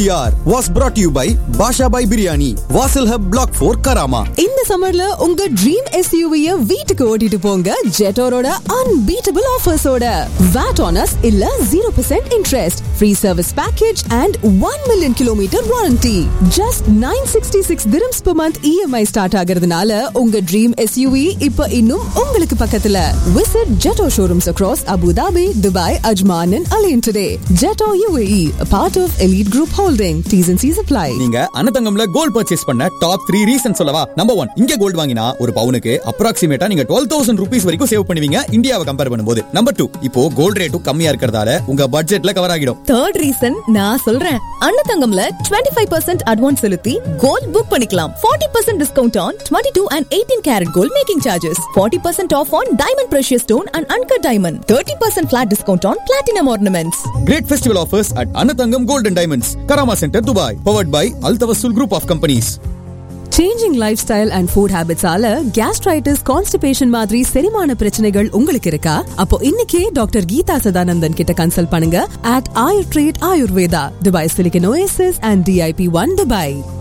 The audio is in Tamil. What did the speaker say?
the hour was brought to you by Basha Bhai Biryani, Vasil Hub Block 4 Karama. இந்த சம்மர்ல உங்க ட்ரீம் எஸ்யூவிய வீட்டுக்கு ஓட்டிட்டு போங்க ஜெட்டோரோட அன்பீட்டபிள் ஆஃபர்ஸோட வாட் ஆனஸ் இல்ல zero percent interest free service package and one million kilometre warranty just nine sixty six dirhams per month EMI start ஆகிறதுனால உங்க ட்ரீம் எஸ்யூவி இப்ப இன்னும் உங்களுக்கு பக்கத்துல visit Jetour showrooms across Abu Dhabi Dubai Ajman and Al Ain today Jetour UAE part of Elite group holding T's and C's apply நீங்க அனதங்கம்ல கோல்ட் பர்ச்சேஸ் பண்ண டாப் த்ரீ ரீசன் சொல்லவா நம்பர் ஒன் இங்க கோல்ட் வாங்கினா ஒரு பவுனுக்கு அப்ராக்சிமேட்டா நீங்க டுவெல் தௌசண்ட் ருபீஸ் வரைக்கும் சேவ் பண்ணுவீங்க இந்தியாவை கம்பேர் பண்ணும்போது நம்பர் டூ இப்போ கோல்ட் ரேட்டும் கம்மியா இருக்கிறதால உங்க பட்ஜெட்ல கவர் ஆகிடும் தேர்ட் ரீசன் நான் சொல்றேன் அன்னதங்கம்ல 25% ஃபைவ் பர்சன்ட் அட்வான்ஸ் செலுத்தி கோல்ட் புக் பண்ணிக்கலாம் 40% percent discount on twenty two and eighteen carat gold making charges 40% percent off on diamond precious stone and uncut diamond thirty percent flat discount on platinum ornaments great festival offers at Anathangam gold and diamonds Karama centre Dubai powered by Al Tawasul group of companies changing lifestyle and food ஹேபிட்ஸால கேஸ்ட்ரைட்டிஸ் கான்ஸ்டிபேஷன் மாதிரி செரிமான பிரச்சனைகள் உங்களுக்கு இருக்கா அப்போ இன்னைக்கே டாக்டர் கீதா சதானந்தன் கிட்ட கன்சல்ட் பண்ணுங்க at Ayur trade Ayurveda Dubai silicon Oasis and DIP one Dubai